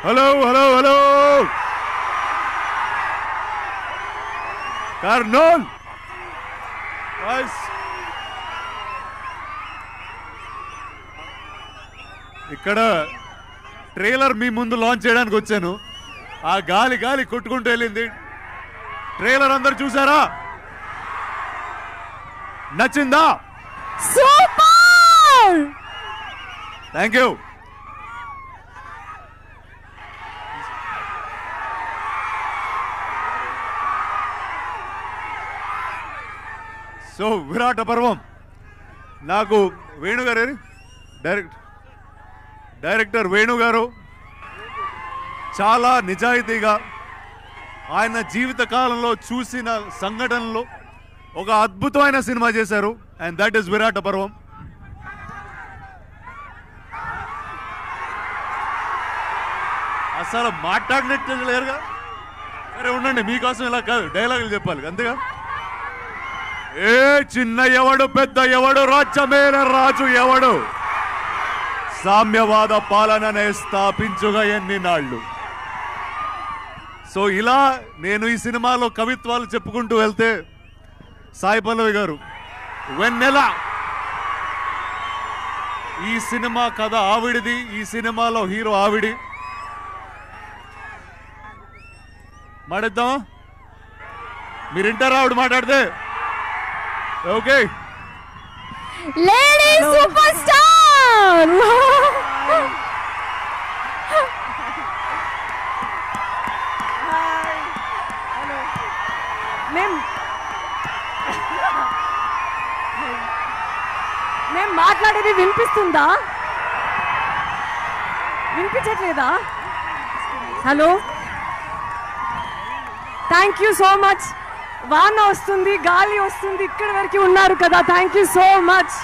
Hello hello hello Kurnool Guys. ఇక్కడ trailer మీ ముందు లాంచ్ చేయడానికి వచ్చాను ఆ గాలి గాలి కొట్టుకుంటూ వెళ్ళింది ట్రైలర్ అందరు చూసారా నచ్చిందా super thank you so Virata Parvam నాకు వేణు గారు ఏరి? డైరెక్ట్ డైరెక్టర్ వేణు గారు చాలా నిజాయితీగా ఆయన జీవిత కాలంలో చూసిన సంఘటనలు ఒక అద్భుతమైన సినిమా చేశారు అండ్ దట్ ఈస్ విరాట పర్వం అసలు మాట్లాడినట్టు లేరుగా సరే ఉండండి మీకోసం ఇలా కాదు డైలాగులు చెప్పాలి అంతేగా ఏ చిన్న ఎవడు పెద్ద ఎవడు రాజ్యమేన రాజు ఎవడు సామ్యవాద పాలననే స్థాపించుగా ఎన్ని నాళ్ళు సో ఇలా నేను ఈ సినిమాలో కవిత్వాలు చెప్పుకుంటూ వెళ్తే సాయి పల్లవి గారు వెన్నెల ఈ సినిమా కథ ఆవిడిది ఈ సినిమాలో హీరో ఆవిడి మాడిద్దామా మీరు వింటారా ఆవిడ మాట్లాడితే ఓకే లేడీ సూపర్ స్టార్ మేం మేం మాట్లాడేది వినిపిస్తుందా వినిపించట్లేదా hello thank you so much వాన వస్తుంది గాలి వస్తుంది ఇక్కడి వరకు ఉన్నారు కదా థ్యాంక్ యూ సో మచ్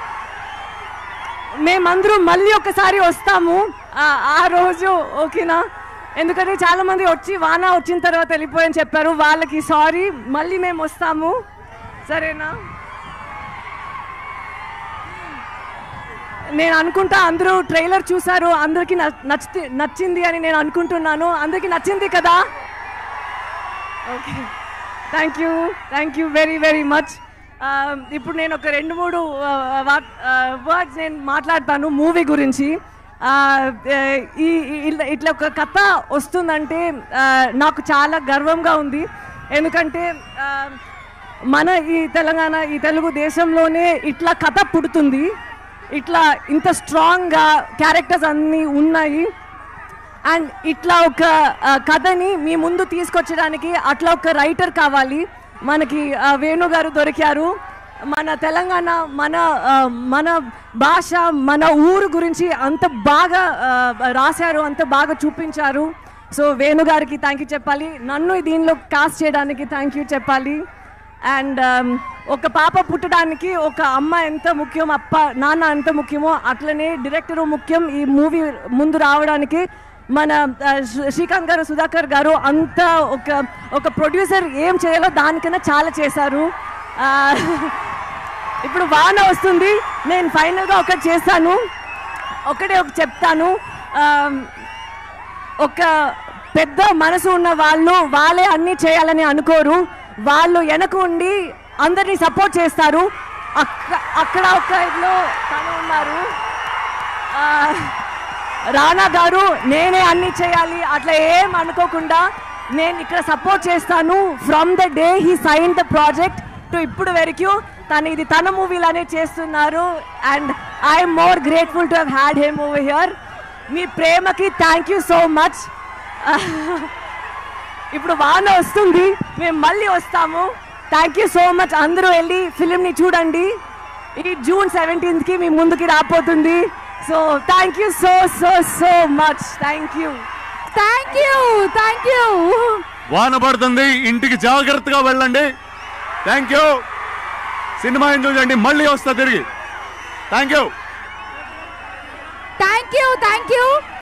మేమందరూ మళ్ళీ ఒకసారి వస్తాము ఆ- ఆ రోజు ఓకేనా ఎందుకంటే చాలా మంది వచ్చి వాన వచ్చిన తర్వాత వెళ్ళిపోయని చెప్పారు వాళ్ళకి సారీ మళ్ళీ మేము వస్తాము సరేనా నేను అనుకుంటా అందరూ ట్రైలర్ చూసారు అందరికి నచ్చి నచ్చింది అని నేను అనుకుంటున్నాను అందరికి నచ్చింది కదా okay thank you thank you very very much ఇప్పుడు నేను ఒక రెండు మూడు వర్డ్స్ నేను మాట్లాడతాను మూవీ గురించి ఆ, ఈ ఈ- ఇట్లా- ఇట్లా ఒక కథ వస్తుందంటే ఆ, నాకు చాలా గర్వంగా ఉంది ఎందుకంటే ఆ, మన ఈ తెలంగాణ ఈ తెలుగు దేశంలోనే ఇట్లా కథ పుడుతుంది ఇట్లా ఇంత స్ట్రాంగ్గా క్యారెక్టర్స్ అన్నీ ఉన్నాయి అండ్ ఇట్లా ఒక ఆ, కథని మీ ముందు తీసుకొచ్చడానికి అట్లా ఒక రైటర్ కావాలి మనకి ఆ, వేణు గారు దొరికారు మన తెలంగాణ మన ఆ, మన భాష మన ఊరు గురించి అంత బాగా ఆ, రాశారు అంత బాగా చూపించారు సో వేణు గారికి థ్యాంక్ యూ చెప్పాలి నన్ను దీనిలో కాస్ట్ చేయడానికి థ్యాంక్ యూ చెప్పాలి అండ్ ఒక పాప పుట్టడానికి ఒక అమ్మ ఎంత ముఖ్యం అప్ప నాన్న ఎంత ముఖ్యమో అట్లనే డైరెక్టర్ ముఖ్యం ఈ మూవీ ముందు రావడానికి మన ఆ, శ్రీ- శ్రీకాంత్ గారు సుధాకర్ గారు అంత ఒక ఒక ప్రొడ్యూసర్ ఏం చేయాలో దానికన్నా చాలా చేశారు ఆ, ఇప్పుడు వాన వస్తుంది నేను ఫైనల్గా ఒకటి చేస్తాను ఒకటే ఒక చెప్తాను ఆ, ఒక పెద్ద మనసు ఉన్న వాళ్ళు వాళ్ళే అన్నీ చేయాలని అనుకోరు వాళ్ళు వెనక ఉండి అందరినీ సపోర్ట్ చేస్తారు అక్క అక్కడ ఒక ఇదిలో తను ఉన్నారు ఆ, రానా గారు నేనే అన్ని చేయాలి అట్లా ఏం అనుకోకుండా నేను ఇక్కడ సపోర్ట్ చేస్తాను from the day he sign the project to ఇప్పుడు వరకు తను ఇది తన మూవీలానే చేస్తున్నారు and I'm more grateful to have had him over here మీ ప్రేమకి థ్యాంక్ యూ సో మచ్ ఇప్పుడు వాన వస్తుంది మేము మళ్ళీ వస్తాము థ్యాంక్ యూ సో మచ్ అందరూ వెళ్ళి ఫిలింని చూడండి ఈ జూన్ సెవెంటీన్త్కి మీ ముందుకి రాబోతుంది so thank you so so so much thank you thank you thank you వాన పడుతుంది ఇంటికి జాగ్రత్తగా వెళ్ళండి థ్యాంక్ యూ సినిమా ఎంజాయ్ చేయండి మళ్ళీ వస్తా తిరిగి thank you thank you thank you